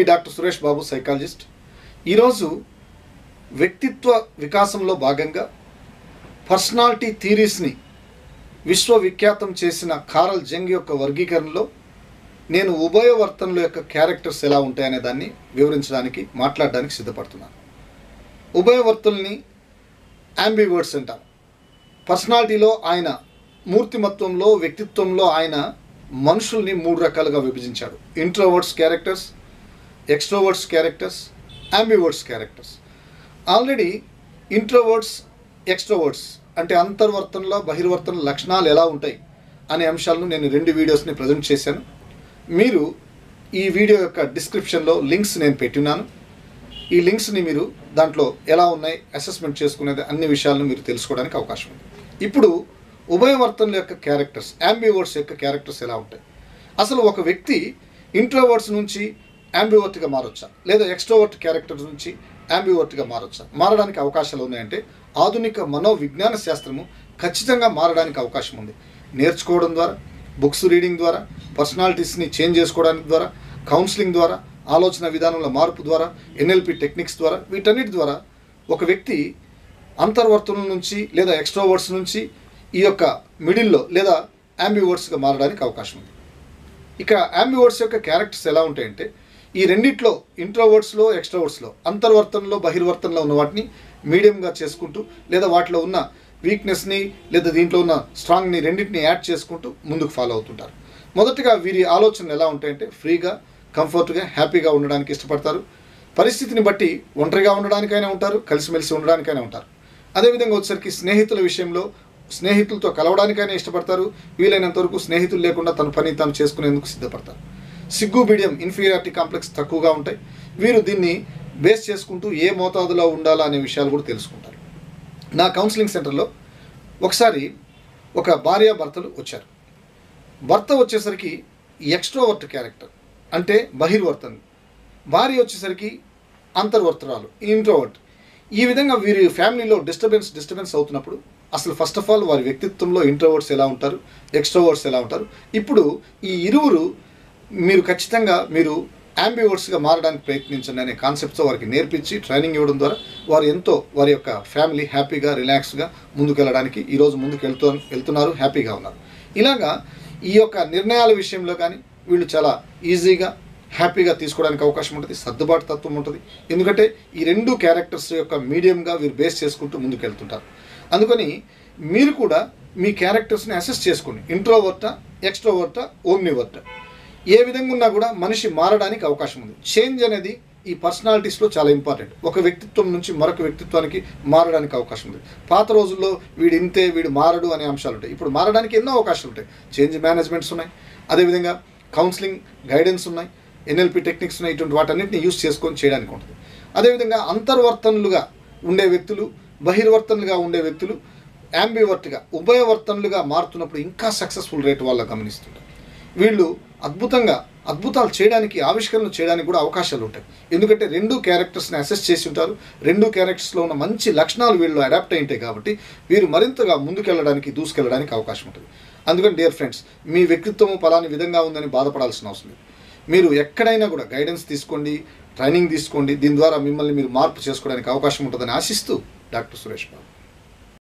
doctor Suresh బాబు psychologist ఈరోజు వ్యక్తిత్వ వికాసంలో భాగంగా పర్సనాలిటీ థీరీస్ని విశ్వవిఖ్యాతం చేసిన కారల్ జంగ్ యొక్క వర్గీకరణలో నేను ఉభయవర్తనల యొక్క క్యారెక్టర్స్ ఎలా ఉంటాయనే దాన్ని వివరించడానికి మాట్లాడడానికి సిద్ధపడుతున్నాను ఉభయవర్తుల్ని యాంబివర్డ్స్ అంటారు పర్సనాలిటీలో ఆయన మూర్తిమత్వంలో వ్యక్తిత్వంలో ఆయన మనుషుల్ని మూడు రకాలుగా విభజించాడు introverts characters extroverts characters ambiverts characters already introverts extroverts అంటే అంతర్వర్తనలో బహిర్వర్తన లక్షణాలు ఎలా ఉంటాయి అనే అంశాలను నేను రెండు వీడియోస్ని ప్రజెంట్ చేశాను మీరు ఈ వీడియో యొక్క డిస్క్రిప్షన్లో లింక్స్ నేను పెట్టినాను ఈ లింక్స్ని మీరు దాంట్లో ఎలా ఉన్నాయి అసెస్మెంట్ చేసుకునేది అన్ని విషయాలను మీరు తెలుసుకోవడానికి అవకాశం ఉంది ఇప్పుడు ఉభయవర్తనల యొక్క క్యారెక్టర్స్ యాంబివర్డ్స్ యొక్క క్యారెక్టర్స్ ఎలా ఉంటాయి అసలు ఒక వ్యక్తి ఇంట్రోవర్డ్స్ నుంచి యాంబివర్ట్గా మారొచ్చా లేదా ఎక్స్ట్రోవర్ట్ క్యారెక్టర్స్ నుంచి యాంబివర్ట్గా మారొచ్చా మారడానికి అవకాశాలు ఉన్నాయంటే ఆధునిక మనోవిజ్ఞాన శాస్త్రము ఖచ్చితంగా మారడానికి అవకాశం ఉంది నేర్చుకోవడం ద్వారా బుక్స్ రీడింగ్ ద్వారా పర్సనాలిటీస్ని చేంజ్ చేసుకోవడానికి ద్వారా కౌన్సిలింగ్ ద్వారా ఆలోచన విధానంలో మార్పు ద్వారా ఎన్ఎల్పి టెక్నిక్స్ ద్వారా వీటన్నిటి ద్వారా ఒక వ్యక్తి అంతర్వర్తనం నుంచి లేదా ఎక్స్ట్రోవర్డ్స్ నుంచి ఈ యొక్క మిడిల్లో లేదా యాంబివర్డ్స్గా మారడానికి అవకాశం ఉంది ఇక యాంబివర్డ్స్ యొక్క క్యారెక్టర్స్ ఎలా ఉంటాయంటే ఈ రెండిట్లో ఇంట్రోవర్డ్స్లో ఎక్స్ట్రోవర్డ్స్లో అంతర్వర్తనలో బహిర్వర్తనలో ఉన్న వాటిని మీడియంగా చేసుకుంటూ లేదా వాటిలో ఉన్న వీక్నెస్ని లేదా దీంట్లో ఉన్న స్ట్రాంగ్ని రెండింటిని యాడ్ చేసుకుంటూ ముందుకు ఫాలో అవుతుంటారు మొదటగా వీరి ఆలోచనలు ఎలా ఉంటాయంటే ఫ్రీగా కంఫర్ట్గా హ్యాపీగా ఉండడానికి ఇష్టపడతారు పరిస్థితిని బట్టి ఒంటరిగా ఉండడానికైనా ఉంటారు కలిసిమెలిసి ఉండడానికైనా ఉంటారు అదేవిధంగా వచ్చేసరికి స్నేహితుల విషయంలో స్నేహితులతో కలవడానికైనా ఇష్టపడతారు వీలైనంత వరకు స్నేహితులు లేకుండా తన పని తాను చేసుకునేందుకు సిద్ధపడతారు సిగ్గు బిడియం ఇన్ఫీరియారిటీ కాంప్లెక్స్ తక్కువగా ఉంటాయి వీరు దీన్ని బేస్ చేసుకుంటూ ఏ మోతాదులో ఉండాలా అనే విషయాలు కూడా తెలుసుకుంటారు నా కౌన్సిలింగ్ సెంటర్లో ఒకసారి ఒక భార్య భర్తలు వచ్చారు భర్త వచ్చేసరికి ఎక్స్ట్రోవర్ట్ క్యారెక్టర్ అంటే బహిర్వర్తన్ భార్య వచ్చేసరికి అంతర్వర్తరాలు ఇంట్రోవర్ట్ ఈ విధంగా వీరి ఫ్యామిలీలో డిస్టర్బెన్స్ డిస్టర్బెన్స్ అవుతున్నప్పుడు అసలు ఫస్ట్ ఆఫ్ ఆల్ వారి వ్యక్తిత్వంలో ఇంట్రోవర్ట్స్ ఎలా ఉంటారు ఎక్స్ట్రోవర్ట్స్ ఎలా ఉంటారు ఇప్పుడు ఈ ఇరువురు మీరు ఖచ్చితంగా మీరు యాంబివర్డ్స్గా మారడానికి ప్రయత్నించండి అనే కాన్సెప్ట్తో వారికి నేర్పించి ట్రైనింగ్ ఇవ్వడం ద్వారా వారు ఎంతో వారి యొక్క ఫ్యామిలీ హ్యాపీగా రిలాక్స్గా ముందుకెళ్ళడానికి ఈరోజు ముందుకు వెళ్తూ వెళ్తున్నారు హ్యాపీగా ఉన్నారు ఇలాగా ఈ యొక్క నిర్ణయాల విషయంలో కానీ వీళ్ళు చాలా ఈజీగా హ్యాపీగా తీసుకోవడానికి అవకాశం ఉంటుంది సర్దుబాటు తత్వం ఉంటుంది ఎందుకంటే ఈ రెండు క్యారెక్టర్స్ యొక్క మీడియంగా వీరు బేస్ చేసుకుంటూ ముందుకు వెళ్తుంటారు అందుకని మీరు కూడా మీ క్యారెక్టర్స్ని అసెస్ చేసుకోండి ఇంట్రోవర్టా ఎక్స్ట్రోవర్టా ఓమ్నివర్టా ఏ విధంగా ఉన్నా కూడా మనిషి మారడానికి అవకాశం ఉంది చేంజ్ అనేది ఈ పర్సనాలిటీస్లో చాలా ఇంపార్టెంట్ ఒక వ్యక్తిత్వం నుంచి మరొక వ్యక్తిత్వానికి మారడానికి అవకాశం ఉంది పాత రోజుల్లో వీడు ఇంతే వీడు మారడు అనే అంశాలు ఉంటాయి ఇప్పుడు మారడానికి ఎన్నో అవకాశాలు ఉంటాయి చేంజ్ మేనేజ్మెంట్స్ ఉన్నాయి అదేవిధంగా కౌన్సిలింగ్ గైడెన్స్ ఉన్నాయి ఎన్ఎల్పి టెక్నిక్స్ ఉన్నాయి ఇటువంటి వాటన్నిటిని యూస్ చేసుకొని చేయడానికి ఉంటుంది అదేవిధంగా అంతర్వర్తనులుగా ఉండే వ్యక్తులు బహిర్వర్తనులుగా ఉండే వ్యక్తులు యాంబివర్ట్గా ఉభయవర్తనులుగా మారుతున్నప్పుడు ఇంకా సక్సెస్ఫుల్ రేట్ వాళ్ళ గమనిస్తుంటారు వీళ్ళు అద్భుతంగా అద్భుతాలు చేయడానికి ఆవిష్కరణలు చేయడానికి కూడా అవకాశాలు ఉంటాయి ఎందుకంటే రెండు క్యారెక్టర్స్ని అసెస్ చేసి ఉంటారు రెండు క్యారెక్టర్స్లో ఉన్న మంచి లక్షణాలు వీళ్ళు అడాప్ట్ అయి ఉంటాయి కాబట్టి వీరు మరింతగా ముందుకెళ్ళడానికి దూసుకెళ్ళడానికి అవకాశం ఉంటుంది అందుకని డియర్ ఫ్రెండ్స్ మీ వ్యక్తిత్వం పలాని విధంగా ఉందని బాధపడాల్సిన అవసరం లేదు మీరు ఎక్కడైనా కూడా గైడెన్స్ తీసుకోండి ట్రైనింగ్ తీసుకోండి దీని ద్వారా మిమ్మల్ని మీరు మార్పు చేసుకోవడానికి అవకాశం ఉంటుందని ఆశిస్తూ డాక్టర్ సురేష్ బాబు